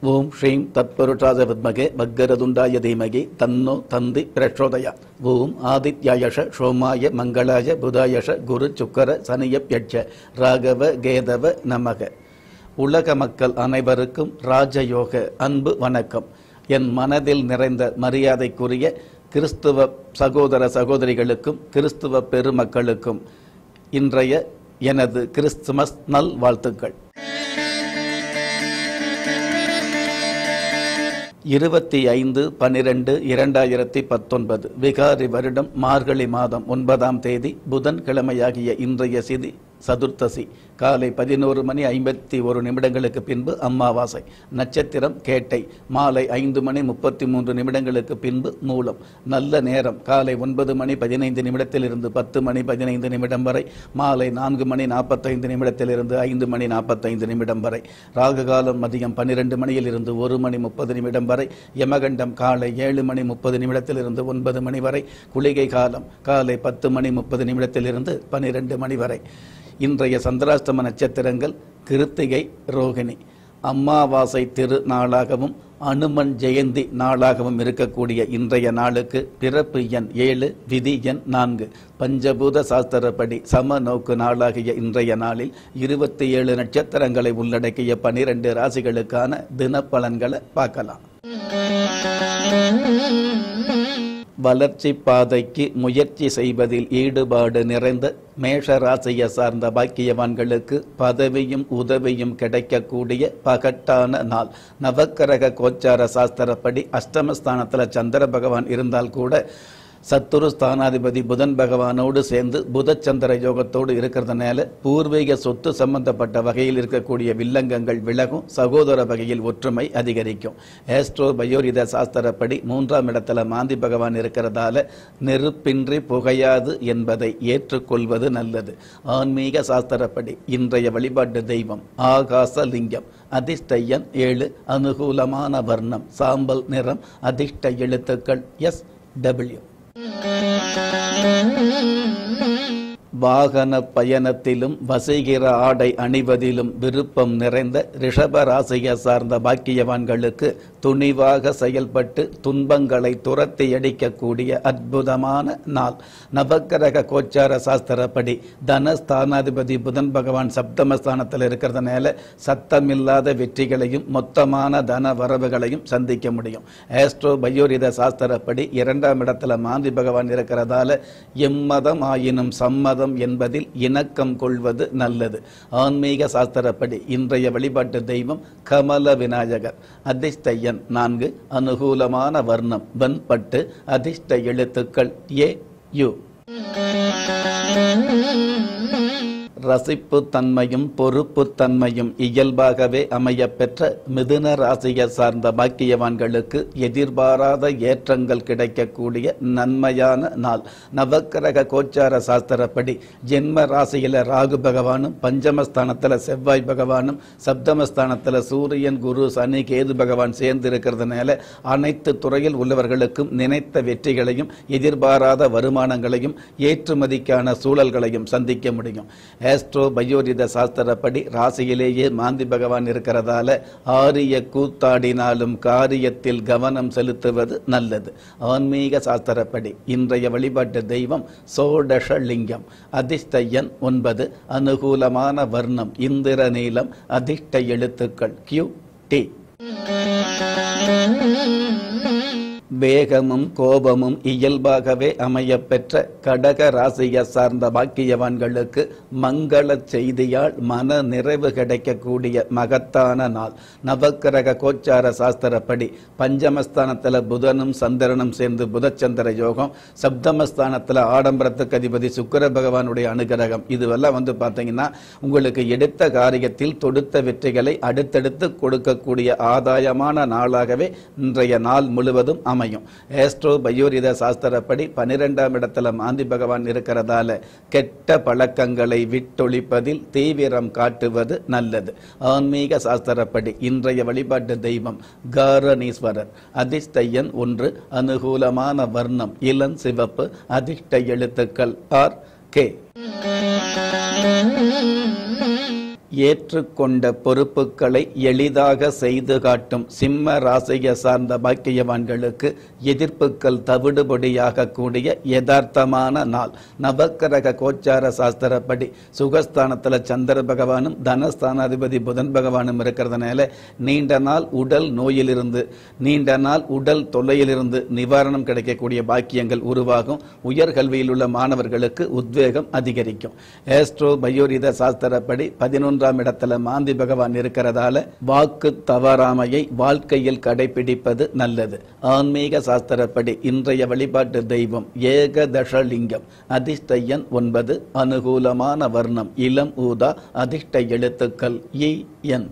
ஓம் ஸ்ரீம் தத்பருஷாத வித்மகே பக்கரதுண்டாய தீமகி தன்னோ தந்தி பிரச்சோதயா ஓம் ஆதித்யாயஷ சோமாய மங்களாய புதாயஷ குரு சுக்கர சனியப்யட்ச ராகவ கேதவ நமக உலக மக்கள் அனைவருக்கும் ராஜயோக அன்பு வணக்கம் என் மனதில் நிறைந்த மரியாதைக்குரிய கிறிஸ்துவ சகோதர சகோதரிகளுக்கும் கிறிஸ்துவ பெருமக்களுக்கும் இன்றைய எனது கிறிஸ்துமஸ் நல் வாழ்த்துக்கள் இருபத்தி ஐந்து பன்னிரெண்டு இரண்டாயிரத்தி பத்தொன்பது விகாரி வருடம் மார்கழி மாதம் ஒன்பதாம் தேதி புதன்கிழமையாகிய இன்றைய சிதி சதுர்த்தசி காலை பதினோரு மணி ஐம்பத்தி ஒரு நிமிடங்களுக்கு பின்பு அமாவாசை நட்சத்திரம் கேட்டை மாலை ஐந்து மணி முப்பத்தி மூன்று நிமிடங்களுக்கு பின்பு மூலம் நல்ல நேரம் காலை ஒன்பது மணி பதினைந்து நிமிடத்திலிருந்து பத்து மணி பதினைந்து நிமிடம் வரை மாலை நான்கு மணி நாற்பத்தைந்து நிமிடத்திலிருந்து ஐந்து மணி நாற்பத்தைந்து நிமிடம் வரை ராகு காலம் மதியம் பன்னிரெண்டு மணியிலிருந்து ஒரு மணி முப்பது நிமிடம் வரை யமகண்டம் காலை ஏழு மணி முப்பது நிமிடத்திலிருந்து ஒன்பது மணி வரை குளிகை காலம் காலை பத்து மணி முப்பது நிமிடத்திலிருந்து பன்னிரெண்டு மணி வரை இன்றைய சந்திராஷ்டம நட்சத்திரங்கள் கிருத்திகை ரோகிணி அமாவாசை திரு நாளாகவும் அனுமன் ஜெயந்தி நாளாகவும் இருக்கக்கூடிய இன்றைய நாளுக்கு பிறப்பு எண் ஏழு விதி எண் நான்கு பஞ்சபூத சாஸ்திரப்படி சம நோக்கு நாளாகிய இன்றைய நாளில் இருபத்தி ஏழு நட்சத்திரங்களை உள்ளடக்கிய பனிரெண்டு ராசிகளுக்கான தினப்பலன்களை பார்க்கலாம் வளர்ச்சி பாதைக்கு முயற்சி செய்வதில் ஈடுபாடு நிறைந்த மேஷ ராசியை சார்ந்த பாக்கியவான்களுக்கு பதவியும் உதவியும் கிடைக்கக்கூடிய பகட்டான நாள் நவக்கிரக கோச்சார சாஸ்திரப்படி அஷ்டமஸ்தானத்தில் சந்திர பகவான் இருந்தால் கூட சத்துரு ஸ்தானாதிபதி புதன் பகவானோடு சேர்ந்து புதச்சந்திர யோகத்தோடு இருக்கிறதுனால பூர்வீக சொத்து சம்பந்தப்பட்ட வகையில் இருக்கக்கூடிய வில்லங்கங்கள் விலகும் சகோதர வகையில் ஒற்றுமை அதிகரிக்கும் ஏஸ்ட்ரோ பயோரித சாஸ்திரப்படி மூன்றாம் இடத்துல மாந்தி பகவான் இருக்கிறதால நெருப்பின்றி புகையாது என்பதை ஏற்றுக்கொள்வது நல்லது ஆன்மீக சாஸ்திரப்படி இன்றைய வழிபாட்டு தெய்வம் ஆகாச லிங்கம் அதிர்ஷ்டயன் ஏழு அனுகூலமான வர்ணம் சாம்பல் நிறம் அதிர்ஷ்ட எழுத்துக்கள் எஸ் டபிள்யூ வாகன பயணத்திலும் வசீகிர ஆடை அணிவதிலும் விருப்பம் நிறைந்த ரிஷப ராசியை சார்ந்த பாக்கியவான்களுக்கு துணிவாக செயல்பட்டு துன்பங்களை துரத்தி அடிக்கக்கூடிய அற்புதமான நாள் நவக்கிரக கோச்சார சாஸ்திரப்படி தனஸ்தானாதிபதி புதன் பகவான் சப்தமஸ்தானத்தில் இருக்கிறதுனால சத்தமில்லாத வெற்றிகளையும் மொத்தமான தன வரவுகளையும் சந்திக்க முடியும் ஆஸ்ட்ரோ பயோரித சாஸ்திரப்படி இரண்டாம் இடத்துல மாந்தி பகவான் இருக்கிறதால எம்மதம் ஆயினும் சம்மதம் என்பதில் இணக்கம் கொள்வது நல்லது ஆன்மீக சாஸ்திரப்படி இன்றைய வழிபாட்டு தெய்வம் கமல விநாயகர் அதிர்ஷ்டயன் நான்கு அனுகூலமான வர்ணம் வெண்பட்டு அதிர்ஷ்ட எழுத்துக்கள் ஏ யு ரசிப்பு தன்மையும் பொறுப்பு தன்மையும் இயல்பாகவே அமையப்பெற்ற மிதுன ராசியை சார்ந்த பாக்கியவான்களுக்கு எதிர்பாராத ஏற்றங்கள் கிடைக்கக்கூடிய நன்மையான நாள் நவக்கிரக கோச்சார சாஸ்திரப்படி ஜென்ம ராசியில ராகு பகவானும் பஞ்சமஸ்தானத்தில் செவ்வாய் பகவானும் சப்தமஸ்தானத்தில் சூரியன் குரு சனி கேது பகவான் சேர்ந்து இருக்கிறதுனால அனைத்து துறையில் உள்ளவர்களுக்கும் நினைத்த வெற்றிகளையும் எதிர்பாராத வருமானங்களையும் ஏற்றுமதிக்கான சூழல்களையும் சந்திக்க முடியும் ஆஸ்ட்ரோ பயோரித சாஸ்திரப்படி ராசியிலேயே மாந்தி பகவான் இருக்கிறதால ஆரிய கூத்தாடினாலும் காரியத்தில் கவனம் செலுத்துவது நல்லது ஆன்மீக சாஸ்திரப்படி இன்றைய வழிபாட்டு தெய்வம் சோடஷ லிங்கம் அதிர்ஷ்டயன் ஒன்பது அனுகூலமான வர்ணம் இந்திர நீலம் அதிர்ஷ்ட எழுத்துக்கள் கியூ டி வேகமும் கோபமும் இயல்பாகவே அமையப்பெற்ற கடக ராசியை சார்ந்த பாக்கியவான்களுக்கு மங்கள செய்தியால் மன நிறைவு கிடைக்கக்கூடிய மகத்தான நாள் நவக்கிரக கோச்சார சாஸ்திரப்படி பஞ்சமஸ்தானத்தில் புதனும் சந்திரனும் சேர்ந்து புதச்சந்திர யோகம் சப்தமஸ்தானத்தில் ஆடம்பரத்துக்கு அதிபதி சுக்கர பகவானுடைய அனுகிரகம் இதுவெல்லாம் வந்து பார்த்தீங்கன்னா உங்களுக்கு எடுத்த காரியத்தில் தொடுத்த வெற்றிகளை அடுத்தடுத்து கொடுக்கக்கூடிய ஆதாயமான நாளாகவே இன்றைய நாள் முழுவதும் அமையும் ஏஸ்ட்ரோ பயோரித சாஸ்திரப்படி பனிரெண்டாம் இடத்துல மாந்தி பகவான் இருக்கிறதால கெட்ட பழக்கங்களை விட்டொழிப்பதில் தீவிரம் காட்டுவது நல்லது ஆன்மீக சாஸ்திரப்படி இன்றைய வழிபாட்டு தெய்வம் காரணீஸ்வரர் அதிர்ஷ்டயன் ஒன்று அனுகூலமான வர்ணம் இளம் சிவப்பு அதிர்ஷ்ட எழுத்துக்கள் ஆர் கே ஏற்றுக்கொண்ட பொறுப்புகளை எளிதாக செய்து காட்டும் சிம்ம ராசியை சார்ந்த பாக்கியவான்களுக்கு எதிர்ப்புகள் தவிடுபடியாக கூடிய யதார்த்தமான நாள் நவக்கிரக கோச்சார சாஸ்திரப்படி சுகஸ்தானத்தில் சந்திர பகவானும் தனஸ்தானாதிபதி புதன் பகவானும் இருக்கிறதுனால நீண்ட நாள் உடல் நோயிலிருந்து நீண்ட நாள் உடல் தொல்லையிலிருந்து நிவாரணம் கிடைக்கக்கூடிய பாக்கியங்கள் உருவாகும் உயர்கல்வியில் உள்ள மாணவர்களுக்கு உத்வேகம் அதிகரிக்கும் ஏஸ்ட்ரோ பயோரித சாஸ்திரப்படி பதினொன்று மூன்றாம் இடத்துல மாந்தி பகவான் இருக்கிறதால வாக்கு தவறாமையை வாழ்க்கையில் கடைபிடிப்பது நல்லது ஆன்மீக சாஸ்திரப்படி இன்றைய வழிபாட்டு தெய்வம் ஏகதசலிங்கம் அதிர்ஷ்ட எண் ஒன்பது அனுகூலமான வர்ணம் இளம் ஊதா அதிர்ஷ்ட எழுத்துக்கள் இ என்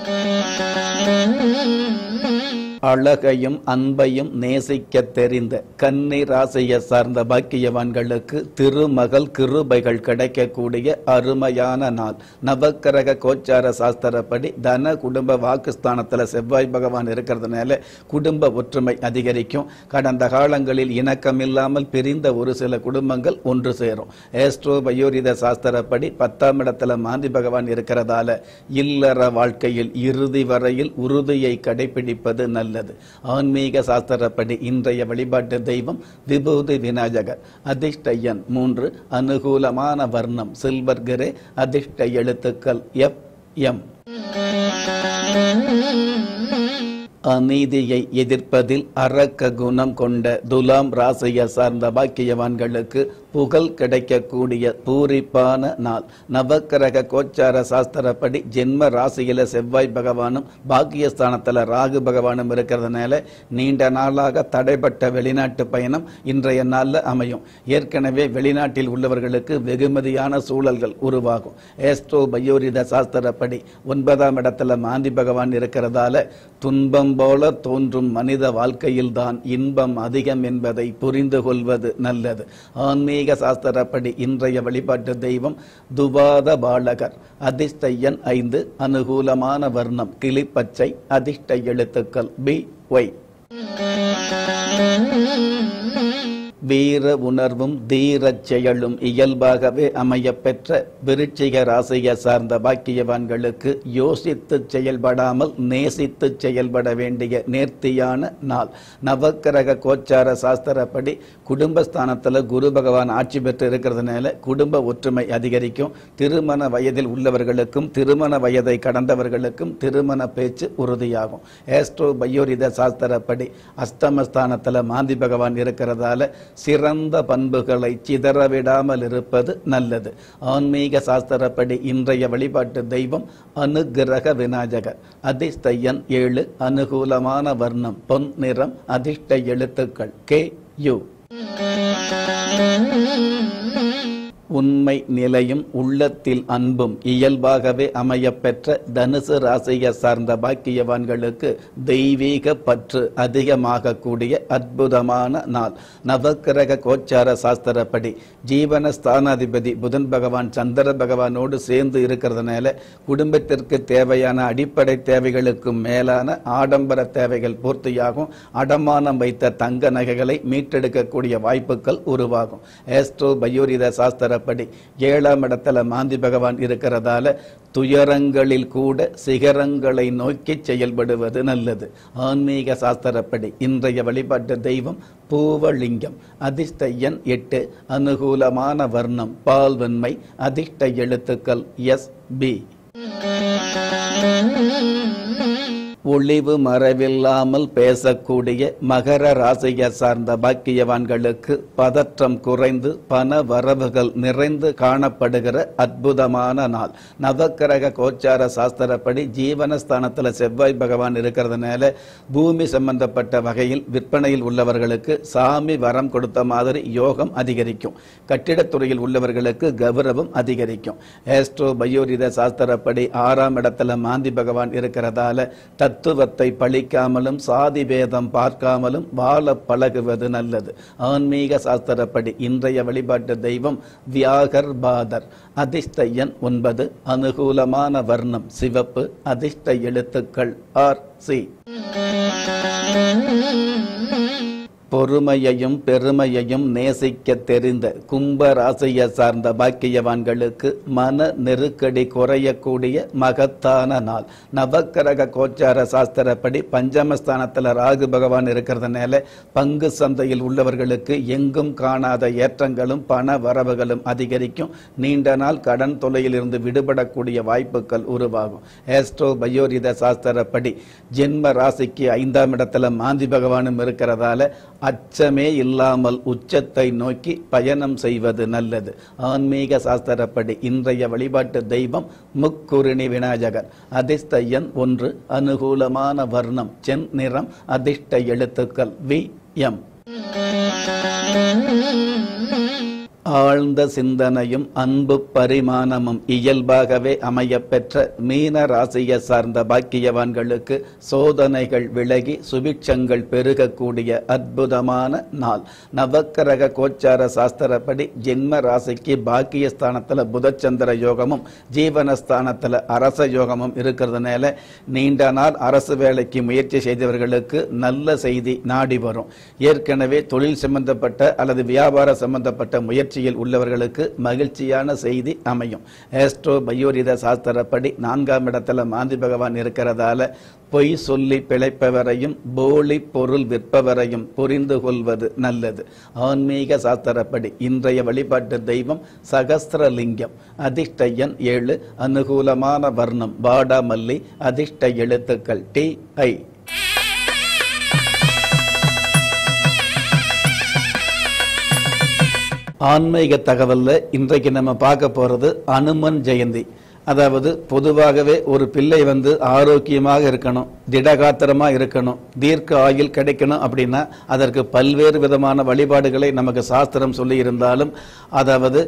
அழகையும் அன்பையும் நேசிக்க தெரிந்த கன்னி ராசியை சார்ந்த பாக்கியவான்களுக்கு திருமகள் கிருபைகள் கிடைக்கக்கூடிய அருமையான நாள் நவக்கிரக கோச்சார சாஸ்திரப்படி தன குடும்ப வாக்குஸ்தானத்தில் செவ்வாய் பகவான் இருக்கிறதுனால குடும்ப ஒற்றுமை அதிகரிக்கும் கடந்த காலங்களில் இணக்கமில்லாமல் பிரிந்த ஒரு சில குடும்பங்கள் ஒன்று சேரும் ஏஸ்ட்ரோ பயோரித சாஸ்திரப்படி பத்தாம் இடத்துல மாந்தி பகவான் இருக்கிறதால இல்லற வாழ்க்கையில் இறுதி வரையில் உறுதியை கடைபிடிப்பது நல்லது ஆன்மீக சாஸ்திரப்படி இன்றைய வழிபாட்டு தெய்வம் விபூதி விநாயகர் அதிர்ஷ்ட எண் மூன்று அனுகூலமான வர்ணம் சில்வர் கிரே அதிர்ஷ்ட எழுத்துக்கள் எஃப் எம் அநீதியை எதிர்ப்பதில் அரக்க குணம் கொண்ட துலாம் ராசியை சார்ந்த பாக்கியவான்களுக்கு புகழ் கிடைக்கக்கூடிய பூரிப்பான நாள் நவக்கிரக கோச்சார சாஸ்திரப்படி ஜென்ம ராசியில செவ்வாய் பகவானும் பாக்கியஸ்தானத்தில் ராகு பகவானும் இருக்கிறதுனால நீண்ட நாளாக தடைப்பட்ட வெளிநாட்டு பயணம் இன்றைய நாளில் அமையும் ஏற்கனவே வெளிநாட்டில் உள்ளவர்களுக்கு வெகுமதியான சூழல்கள் உருவாகும் ஏஸ்ட்ரோ பயோரித சாஸ்திரப்படி ஒன்பதாம் இடத்துல மாந்தி பகவான் இருக்கிறதால துன்பம் போல தோன்றும் மனித வாழ்க்கையில்தான் இன்பம் அதிகம் என்பதை புரிந்து கொள்வது நல்லது ஆன்மீக சாஸ்திரப்படி இன்றைய வழிபாட்டு தெய்வம் துபாத பாலகர் அதிர்ஷ்ட எண் ஐந்து அனுகூலமான வர்ணம் கிளிப்பச்சை அதிர்ஷ்ட எழுத்துக்கள் பி ஒய் வீர உணர்வும் தீரச் செயலும் இயல்பாகவே அமையப் பெற்ற விருச்சிக ராசியை சார்ந்த பாக்கியவான்களுக்கு யோசித்து செயல்படாமல் நேசித்து செயல்பட வேண்டிய நேர்த்தியான நாள் நவக்கிரக கோச்சார சாஸ்திரப்படி குடும்பஸ்தானத்தில் குரு பகவான் ஆட்சி பெற்று இருக்கிறதுனால குடும்ப ஒற்றுமை அதிகரிக்கும் திருமண வயதில் உள்ளவர்களுக்கும் திருமண வயதை கடந்தவர்களுக்கும் திருமண பேச்சு உறுதியாகும் ஏஸ்ட்ரோ பயோரித சாஸ்திரப்படி அஸ்தமஸ்தானத்தில் மாந்தி பகவான் இருக்கிறதால சிறந்த பண்புகளை சிதறவிடாமல் இருப்பது நல்லது ஆன்மீக சாஸ்திரப்படி இன்றைய வழிபாட்டு தெய்வம் அனுகிரக விநாயகர் அதிர்ஷ்ட எண் ஏழு அனுகூலமான வர்ணம் பொன் நிறம் அதிர்ஷ்ட எழுத்துக்கள் கே யு உண்மை நிலையும் உள்ளத்தில் அன்பும் இயல்பாகவே அமையப்பெற்ற தனுசு ராசியை சார்ந்த பாக்கியவான்களுக்கு தெய்வீக பற்று அதிகமாக கூடிய அற்புதமான நாள் நவக்கிரக கோச்சார சாஸ்திரப்படி ஜீவன ஸ்தானாதிபதி புதன் பகவான் சந்திர பகவானோடு சேர்ந்து இருக்கிறதுனால குடும்பத்திற்கு தேவையான அடிப்படை தேவைகளுக்கும் மேலான ஆடம்பர தேவைகள் பூர்த்தியாகும் அடமானம் வைத்த தங்க நகைகளை மீட்டெடுக்கக்கூடிய வாய்ப்புகள் உருவாகும் ஏஸ்ட்ரோ பயோரித சாஸ்திர படி ஏழாம் இடத்துல மாந்தி பகவான் இருக்கிறதால துயரங்களில் கூட சிகரங்களை நோக்கி செயல்படுவது நல்லது ஆன்மீக சாஸ்திரப்படி இன்றைய வழிபாட்டு தெய்வம் பூவலிங்கம் அதிர்ஷ்ட எண் எட்டு அனுகூலமான வர்ணம் பால்வன்மை அதிர்ஷ்ட எழுத்துக்கள் எஸ் பி ஒளிவு மறைவில்லாமல் பேசக்கூடிய மகர ராசியை சார்ந்த பாக்கியவான்களுக்கு பதற்றம் குறைந்து பண வரவுகள் நிறைந்து காணப்படுகிற அற்புதமான நாள் நவக்கிரக கோச்சார சாஸ்திரப்படி ஜீவனஸ்தானத்தில் செவ்வாய் பகவான் இருக்கிறதுனால பூமி சம்பந்தப்பட்ட வகையில் விற்பனையில் உள்ளவர்களுக்கு சாமி வரம் கொடுத்த மாதிரி யோகம் அதிகரிக்கும் கட்டிடத்துறையில் உள்ளவர்களுக்கு கௌரவம் அதிகரிக்கும் ஏஸ்ட்ரோ பயோரித சாஸ்திரப்படி ஆறாம் இடத்துல மாந்தி பகவான் இருக்கிறதால தத்துவத்தை பழிக்காமலும் சாதி பேதம் பார்க்காமலும் வாழ பழகுவது நல்லது ஆன்மீக சாஸ்திரப்படி இன்றைய வழிபாட்டு தெய்வம் வியாகர் பாதர் அதிர்ஷ்ட எண் ஒன்பது அனுகூலமான வர்ணம் சிவப்பு அதிர்ஷ்ட எழுத்துக்கள் ஆர் சி பொறுமையையும் பெருமையையும் நேசிக்க தெரிந்த கும்ப ராசியை சார்ந்த பாக்கியவான்களுக்கு மன நெருக்கடி குறையக்கூடிய மகத்தான நாள் நவக்கிரக கோச்சார சாஸ்திரப்படி பஞ்சமஸ்தானத்தில் ராகு பகவான் இருக்கிறதுனால பங்கு சந்தையில் உள்ளவர்களுக்கு எங்கும் காணாத ஏற்றங்களும் பண வரவுகளும் அதிகரிக்கும் நீண்ட நாள் கடன் தொல்லையிலிருந்து விடுபடக்கூடிய வாய்ப்புகள் உருவாகும் ஏஸ்ட்ரோ பயோரித சாஸ்திரப்படி ஜென்ம ராசிக்கு ஐந்தாம் இடத்துல மாந்தி பகவானும் இருக்கிறதால அச்சமே இல்லாமல் உச்சத்தை நோக்கி பயணம் செய்வது நல்லது ஆன்மீக சாஸ்திரப்படி இன்றைய வழிபாட்டு தெய்வம் முக்குருணி விநாயகர் அதிர்ஷ்ட எண் ஒன்று அனுகூலமான வர்ணம் சென் நிறம் அதிர்ஷ்ட எழுத்துக்கள் வி எம் ஆழ்ந்த சிந்தனையும் அன்பு பரிமாணமும் இயல்பாகவே அமையப்பெற்ற மீன ராசியை சார்ந்த பாக்கியவான்களுக்கு சோதனைகள் விலகி சுபிட்சங்கள் பெருகக்கூடிய அற்புதமான நாள் நவக்கிரக கோச்சார சாஸ்திரப்படி ஜென்ம ராசிக்கு பாக்கியஸ்தானத்தில் புதச்சந்திர யோகமும் ஜீவனஸ்தானத்தில் அரச யோகமும் இருக்கிறதுனால நீண்ட நாள் அரசு வேலைக்கு முயற்சி செய்தவர்களுக்கு நல்ல செய்தி நாடி வரும் ஏற்கனவே தொழில் சம்பந்தப்பட்ட அல்லது வியாபார சம்பந்தப்பட்ட முயற்சியில் உள்ளவர்களுக்கு மகிழ்ச்சியான செய்தி அமையும் ஏஸ்ட்ரோ பயோரித சாஸ்திரப்படி நான்காம் இடத்துல மாந்தி பகவான் இருக்கிறதால பொய் சொல்லி பிழைப்பவரையும் போலி பொருள் விற்பவரையும் புரிந்து கொள்வது நல்லது ஆன்மீக சாஸ்திரப்படி இன்றைய வழிபாட்டு தெய்வம் சகஸ்திரலிங்கம் அதிர்ஷ்ட எண் ஏழு அனுகூலமான வர்ணம் வாடாமல்லி அதிர்ஷ்ட எழுத்துக்கள் டி ஐ ஆன்மீக தகவல்ல இன்றைக்கு நம்ம பார்க்க போறது அனுமன் ஜெயந்தி அதாவது பொதுவாகவே ஒரு பிள்ளை வந்து ஆரோக்கியமாக இருக்கணும் திடகாத்திரமா இருக்கணும் தீர்க்க ஆயுள் கிடைக்கணும் அப்படின்னா அதற்கு பல்வேறு விதமான வழிபாடுகளை நமக்கு சாஸ்திரம் சொல்லி இருந்தாலும் அதாவது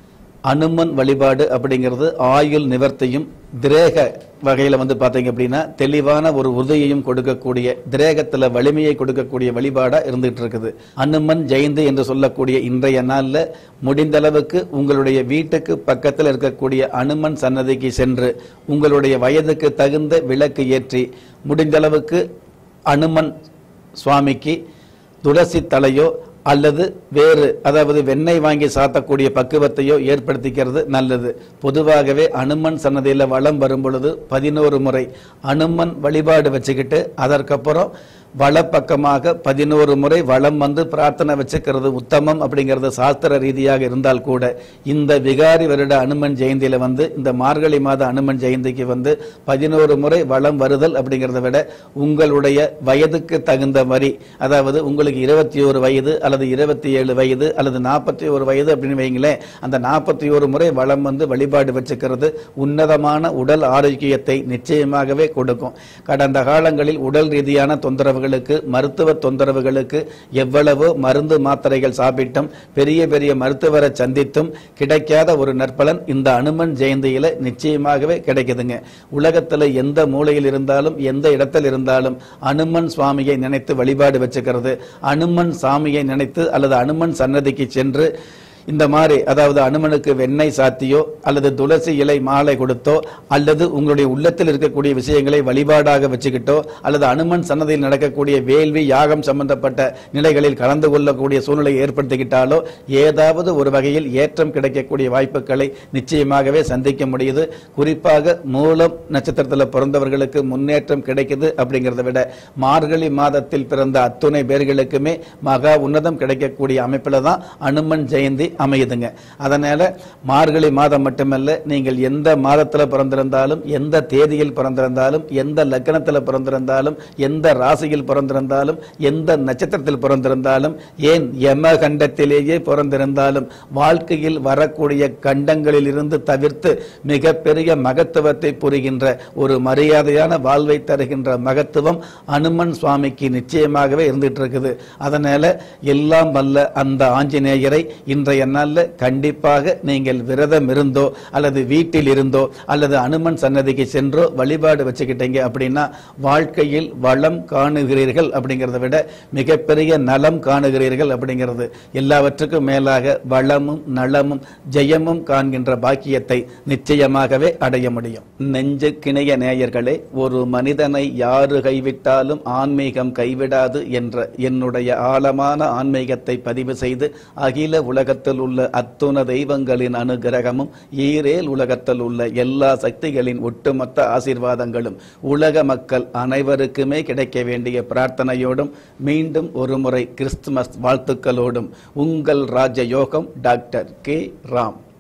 அனுமன் வழிபாடு அப்படிங்கிறது ஆயுள் நிவர்த்தியும் திரேக வகையில் வந்து பார்த்தீங்க அப்படின்னா தெளிவான ஒரு உறுதியையும் கொடுக்கக்கூடிய திரேகத்தில் வலிமையை கொடுக்கக்கூடிய வழிபாடாக இருந்துகிட்டு இருக்குது அனுமன் ஜெயந்தி என்று சொல்லக்கூடிய இன்றைய நாளில் முடிந்த அளவுக்கு உங்களுடைய வீட்டுக்கு பக்கத்தில் இருக்கக்கூடிய அனுமன் சன்னதிக்கு சென்று உங்களுடைய வயதுக்கு தகுந்த விளக்கு ஏற்றி முடிந்த அளவுக்கு அனுமன் சுவாமிக்கு துளசி தலையோ அல்லது வேறு அதாவது வெண்ணெய் வாங்கி சாத்தக்கூடிய பக்குவத்தையோ ஏற்படுத்திக்கிறது நல்லது பொதுவாகவே அனுமன் சன்னதியில் வளம் வரும் பொழுது பதினோரு முறை அனுமன் வழிபாடு வச்சுக்கிட்டு அதற்கப்புறம் வலப்பக்கமாக பதினோரு முறை வளம் வந்து பிரார்த்தனை வச்சுக்கிறது உத்தமம் அப்படிங்கிறது சாஸ்திர ரீதியாக இருந்தால் கூட இந்த விகாரி வருட அனுமன் ஜெயந்தியில வந்து இந்த மார்கழி மாத அனுமன் ஜெயந்திக்கு வந்து பதினோரு முறை வளம் வருதல் அப்படிங்கிறத விட உங்களுடைய வயதுக்கு தகுந்த வரி அதாவது உங்களுக்கு இருபத்தி ஒரு வயது அல்லது இருபத்தி ஏழு வயது அல்லது நாற்பத்தி ஒரு வயது அப்படின்னு வைங்களேன் அந்த நாற்பத்தி ஒரு முறை வளம் வந்து வழிபாடு வச்சுக்கிறது உன்னதமான உடல் ஆரோக்கியத்தை நிச்சயமாகவே கொடுக்கும் கடந்த காலங்களில் உடல் ரீதியான தொந்தரவுகளுக்கு மருத்துவ தொந்தரவுகளுக்கு எவ்வளவோ மருந்து மாத்திரைகள் சாப்பிட்டும் பெரிய பெரிய மருத்துவரை சந்தித்தும் கிடைக்காத ஒரு நற்பலன் இந்த அனுமன் ஜெயந்தியில நிச்சயமாகவே கிடைக்குதுங்க உலகத்துல எந்த மூலையில் இருந்தாலும் எந்த இடத்தில் இருந்தாலும் அனுமன் சுவாமியை நினைத்து வழிபாடு வச்சுக்கிறது அனுமன் சாமியை நினைத்து அல்லது அனுமன் சன்னதிக்கு சென்று இந்த மாதிரி அதாவது அனுமனுக்கு வெண்ணெய் சாத்தியோ அல்லது துளசி இலை மாலை கொடுத்தோ அல்லது உங்களுடைய உள்ளத்தில் இருக்கக்கூடிய விஷயங்களை வழிபாடாக வச்சுக்கிட்டோ அல்லது அனுமன் சன்னதியில் நடக்கக்கூடிய வேள்வி யாகம் சம்பந்தப்பட்ட நிலைகளில் கலந்து கொள்ளக்கூடிய சூழ்நிலை ஏற்படுத்திக்கிட்டாலோ ஏதாவது ஒரு வகையில் ஏற்றம் கிடைக்கக்கூடிய வாய்ப்புகளை நிச்சயமாகவே சந்திக்க முடியுது குறிப்பாக மூலம் நட்சத்திரத்தில் பிறந்தவர்களுக்கு முன்னேற்றம் கிடைக்குது அப்படிங்கிறத விட மார்கழி மாதத்தில் பிறந்த அத்துணை பேர்களுக்குமே மகா உன்னதம் கிடைக்கக்கூடிய அமைப்பில் தான் அனுமன் ஜெயந்தி அமையுதுங்க அதனால மார்கழி மாதம் மட்டுமல்ல நீங்கள் எந்த மாதத்தில் பிறந்திருந்தாலும் எந்த தேதியில் பிறந்திருந்தாலும் எந்த லக்னத்தில் பிறந்திருந்தாலும் எந்த ராசியில் பிறந்திருந்தாலும் எந்த நட்சத்திரத்தில் பிறந்திருந்தாலும் ஏன் யம கண்டத்திலேயே பிறந்திருந்தாலும் வாழ்க்கையில் வரக்கூடிய கண்டங்களில் இருந்து தவிர்த்து மிகப்பெரிய மகத்துவத்தை புரிகின்ற ஒரு மரியாதையான வாழ்வை தருகின்ற மகத்துவம் அனுமன் சுவாமிக்கு நிச்சயமாகவே இருந்துட்டு இருக்குது அதனால எல்லாம் வல்ல அந்த ஆஞ்சநேயரை இன்றைய இன்றைய நாளில் கண்டிப்பாக நீங்கள் விரதம் இருந்தோ அல்லது வீட்டில் இருந்தோ அல்லது அனுமன் சன்னதிக்கு சென்றோ வழிபாடு வச்சுக்கிட்டீங்க அப்படின்னா வாழ்க்கையில் வளம் காணுகிறீர்கள் அப்படிங்கிறத விட மிகப்பெரிய நலம் காணுகிறீர்கள் அப்படிங்கிறது எல்லாவற்றுக்கும் மேலாக வளமும் நலமும் ஜெயமும் காண்கின்ற பாக்கியத்தை நிச்சயமாகவே அடைய முடியும் நெஞ்சு கிணைய நேயர்களே ஒரு மனிதனை யாரு கைவிட்டாலும் ஆன்மீகம் கைவிடாது என்ற என்னுடைய ஆழமான ஆன்மீகத்தை பதிவு செய்து அகில உலகத்தில் உள்ள அத்துண தெய்வங்களின் அனுகிரகமும் ஈரேல் உலகத்தில் உள்ள எல்லா சக்திகளின் ஒட்டுமொத்த ஆசீர்வாதங்களும் உலக மக்கள் அனைவருக்குமே கிடைக்க வேண்டிய பிரார்த்தனையோடும் மீண்டும் ஒருமுறை கிறிஸ்துமஸ் வாழ்த்துக்களோடும் உங்கள் ராஜயோகம் டாக்டர் கே ராம்